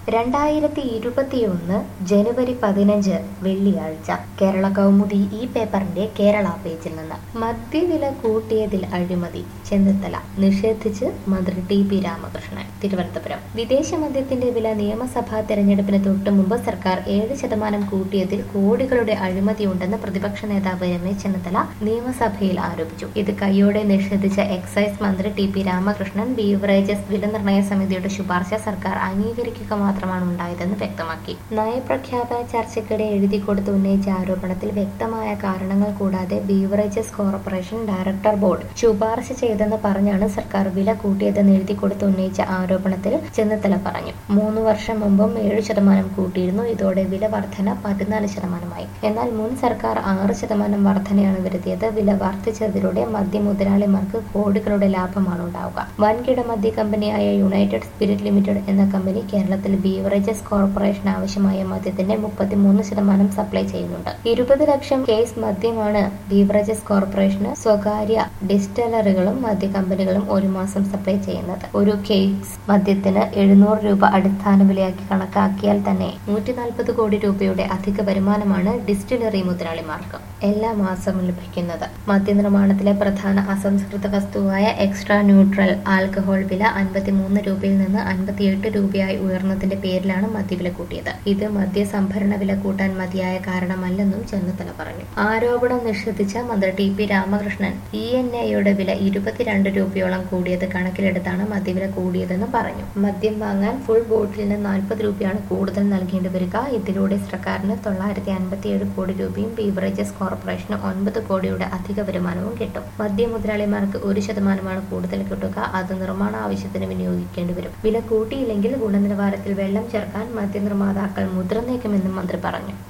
രണ്ടായിരത്തി ഇരുപത്തിയൊന്ന് ജനുവരി പതിനഞ്ച് വെള്ളിയാഴ്ച കേരള കൗമുദി ഈ പേപ്പറിന്റെ കേരള പേജിൽ നിന്ന് മദ്യവില കൂട്ടിയതിൽ അഴിമതി ചെന്നിത്തല നിഷേധിച്ച് മന്ത്രി ടി പി രാമകൃഷ്ണൻ തിരുവനന്തപുരം വിദേശ മദ്യത്തിന്റെ വില നിയമസഭാ തെരഞ്ഞെടുപ്പിന് തൊട്ടു മുമ്പ് സർക്കാർ ഏഴ് ശതമാനം കൂട്ടിയതിൽ കോടികളുടെ അഴിമതിയുണ്ടെന്ന് പ്രതിപക്ഷ നേതാവ് രമേശ് ചെന്നിത്തല നിയമസഭയിൽ ആരോപിച്ചു ഇത് കൈയോടെ നിഷേധിച്ച എക്സൈസ് മന്ത്രി ടി പി രാമകൃഷ്ണൻ ബീവറേജസ് വില നിർണ്ണയ സമിതിയുടെ ശുപാർശ സർക്കാർ അംഗീകരിക്കുക മാത്രമാണ് ഉണ്ടായതെന്ന് വ്യക്തമാക്കി നയപ്രഖ്യാപന ചർച്ചയ്ക്കിടെ എഴുതി കൊടുത്ത് ഉന്നയിച്ച ആരോപണത്തിൽ വ്യക്തമായ കാരണങ്ങൾ കൂടാതെ ബീവറേജസ് കോർപ്പറേഷൻ ഡയറക്ടർ ബോർഡ് ശുപാർശ ചെയ്തെന്ന് പറഞ്ഞാണ് സർക്കാർ വില കൂട്ടിയതെന്ന് എഴുതി കൊടുത്ത് ഉന്നയിച്ച ആരോപണത്തിൽ ചെന്നിത്തല പറഞ്ഞു മൂന്ന് വർഷം മുമ്പും ഏഴ് ശതമാനം കൂട്ടിയിരുന്നു ഇതോടെ വില വർധന പതിനാല് ശതമാനമായി എന്നാൽ മുൻ സർക്കാർ ആറ് ശതമാനം വർധനയാണ് വരുത്തിയത് വില വർദ്ധിച്ചതിലൂടെ മദ്യ മുതലാളിമാർക്ക് കോടികളുടെ ലാഭമാണ് ഉണ്ടാവുക വൻകിട മദ്യ കമ്പനിയായ യുണൈറ്റഡ് സ്പിരിറ്റ് ലിമിറ്റഡ് എന്ന കമ്പനി കേരളത്തിൽ ബീവറേജസ് കോർപ്പറേഷൻ ആവശ്യമായ മദ്യത്തിന്റെ മുപ്പത്തിമൂന്ന് ശതമാനം സപ്ലൈ ചെയ്യുന്നുണ്ട് ഇരുപത് ലക്ഷം കേസ് മദ്യമാണ് ബീവറേജസ് കോർപ്പറേഷന് സ്വകാര്യ ഡിസ്റ്റലറികളും മദ്യ കമ്പനികളും ഒരു മാസം സപ്ലൈ ചെയ്യുന്നത് ഒരു കേസ് മദ്യത്തിന് എഴുന്നൂറ് രൂപ അടിസ്ഥാന വിലയാക്കി കണക്കാക്കിയാൽ തന്നെ നൂറ്റി നാൽപ്പത് കോടി രൂപയുടെ അധിക വരുമാനമാണ് ഡിസ്റ്റിലറി മുതലാളിമാർക്ക് എല്ലാ മാസവും ലഭിക്കുന്നത് മദ്യനിർമ്മാണത്തിലെ പ്രധാന അസംസ്കൃത വസ്തുവായ എക്സ്ട്രാ ന്യൂട്രൽ ആൽക്കഹോൾ വില അൻപത്തിമൂന്ന് രൂപയിൽ നിന്ന് അൻപത്തിയെട്ട് രൂപയായി ഉയർന്നതിന്റെ പേരിലാണ് മദ്യവില കൂട്ടിയത് ഇത് മദ്യ സംഭരണ വില കൂട്ടാൻ മതിയായ കാരണമല്ലെന്നും ചെന്നിത്തല പറഞ്ഞു ആരോപണം നിഷേധിച്ച മന്ത്രി T P Ramakrishnan E N എയുടെ വില ഇരുപത്തിരണ്ട് രൂപയോളം കൂടിയത് കണക്കിലെടുത്താണ് മദ്യവില കൂടിയതെന്ന് പറഞ്ഞു മദ്യം വാങ്ങാൻ ഫുൾ ബോട്ടിലിന് നാൽപ്പത് രൂപയാണ് കൂടുതൽ നൽകേണ്ടി വരിക ഇതിലൂടെ സർക്കാരിന് തൊള്ളായിരത്തി അൻപത്തിയേഴ് കോടി രൂപയും ബീവറേജസ് കോർപ്പറേഷന് ഒൻപത് കോടിയുടെ അധിക വരുമാനവും കിട്ടും മദ്യ മുതലാളിമാർക്ക് ഒരു ശതമാനമാണ് കൂടുതൽ കിട്ടുക അത് നിർമ്മാണ ആവശ്യത്തിന് വിനിയോഗിക്കേണ്ടി വരും വില കൂട്ടിയില്ലെങ്കിൽ ഗുണനിലവാരത്തിൽ വെള്ളം ചേർക്കാൻ മദ്യനിർമ്മാതാക്കൾ മുതിർന്നേക്കുമെന്നും മന്ത്രി പറഞ്ഞു